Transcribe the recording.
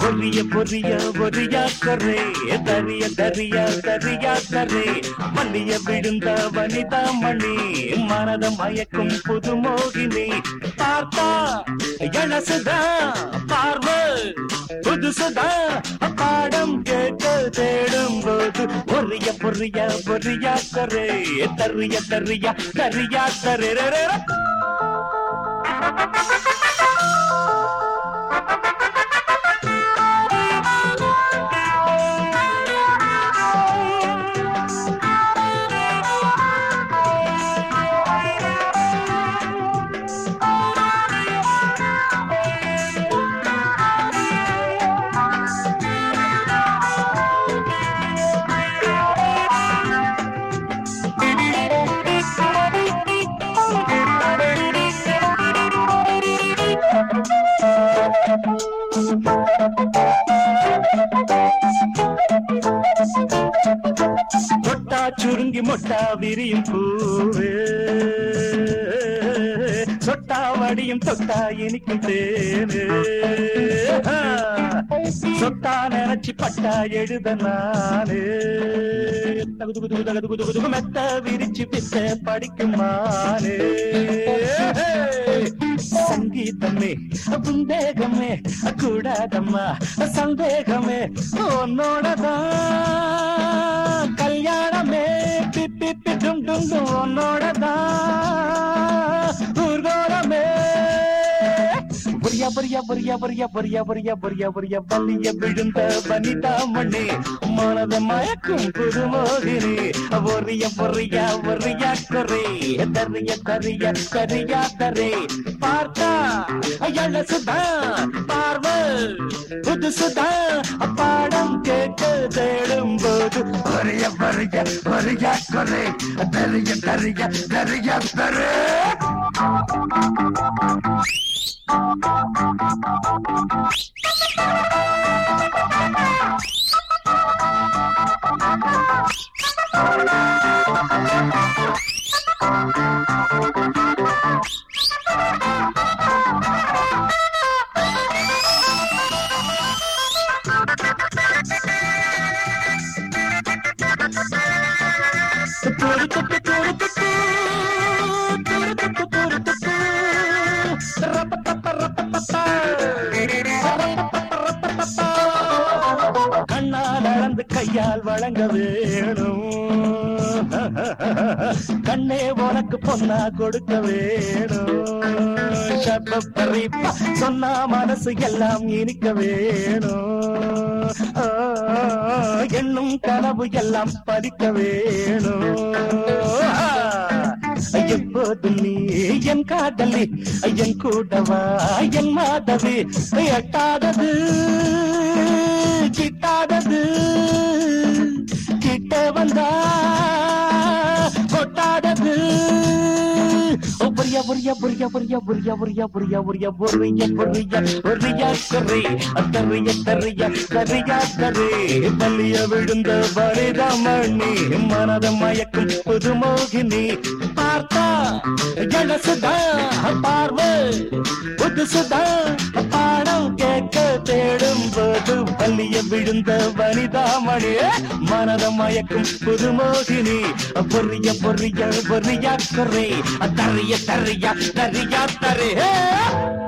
பொரிய பொரிய பொரியா கரே தரிய தரிய தரியா கரே மல்லிய விழுந்த வனிதா மணி மனத மயக்கும் புது மோகினி பார்த்தா எழசுதா பார்வை புதுசுதா பாடம் கேட்க தேடும் போது பொரிய பொரிய பொரியா கரே தரிய தரியா தரியா கரே ரே, ரே, ரே. தொட்டா சுருங்கி மொட்டா விரியும் பூவே சொட்டா வடியும் தொட்டா இனிக்கும் தேனு ஆ, சொட்டா நினைச்சு பட்டா எழுத நானு தகுதுகு தகுதுகு தகுதுகு மெத்த விரிச்சு பித்த படிக்கும் மானு சங்கீதமே புந்தேகமே கூடாதம்மா சந்தேகமே உன்னோடதான் கல்யாணமே பிப்பி டும் டும் டும் உன்னோடதான் ஊர்கோலமே பொரியா பொரியா பொரியா பொரியா பொரியா பொரியா பொரியா பொரியா பள்ளிய விழுந்த வனிதா மணி மனத மயக்கும் புதுமோகினி பொரிய பொரியா பொரியா கொரே தரிய தரிய தரியா தரே பார்த்தா எழசுதா பார்வை புதுசுதா பாடம் கேட்க தேடும் போது பொரிய பொரிய பொரியா கொரே தரிய தரிய தரியா தரே கண்ணால் அளந்து கையால் வழங்க வேணும் கண்ணே உனக்கு பொன்னா கொடுக்க வேணும் ஷப்பப்பரிப்பா சொன்னா மனசு எல்லாம் இனிக்க வேணும் ஆ, எண்ணும் கனவு எல்லாம் பறிக்க வேணும் ஆ, எப்போதும் நீ என் காதலி என் கூடவா என் மாதவி எட்டாதது கிட்டாதது கிட்ட வந்தா கொட்டாதது ஓ, பொரியா பொரியா பொரியா பொரியா பொரியா பொரியா பொரியா பொரியா பொரியா பொரியா பொரியா கரை தரைய தரைய கரையா கரை பள்ளிய விழுந்த பரிதாமணி மனத மயக்கும் புது மோகினி பார்த்தா ஜனசுதா பார்வை புதுசுதா பாடம் கேட்க தேடும் போது பள்ளிய விழுந்த வனிதாமணி மனத மயக்கும் புது மோகினி பொரிய பொரிய பொரியா கரை தரைய தரையா தரையா தரே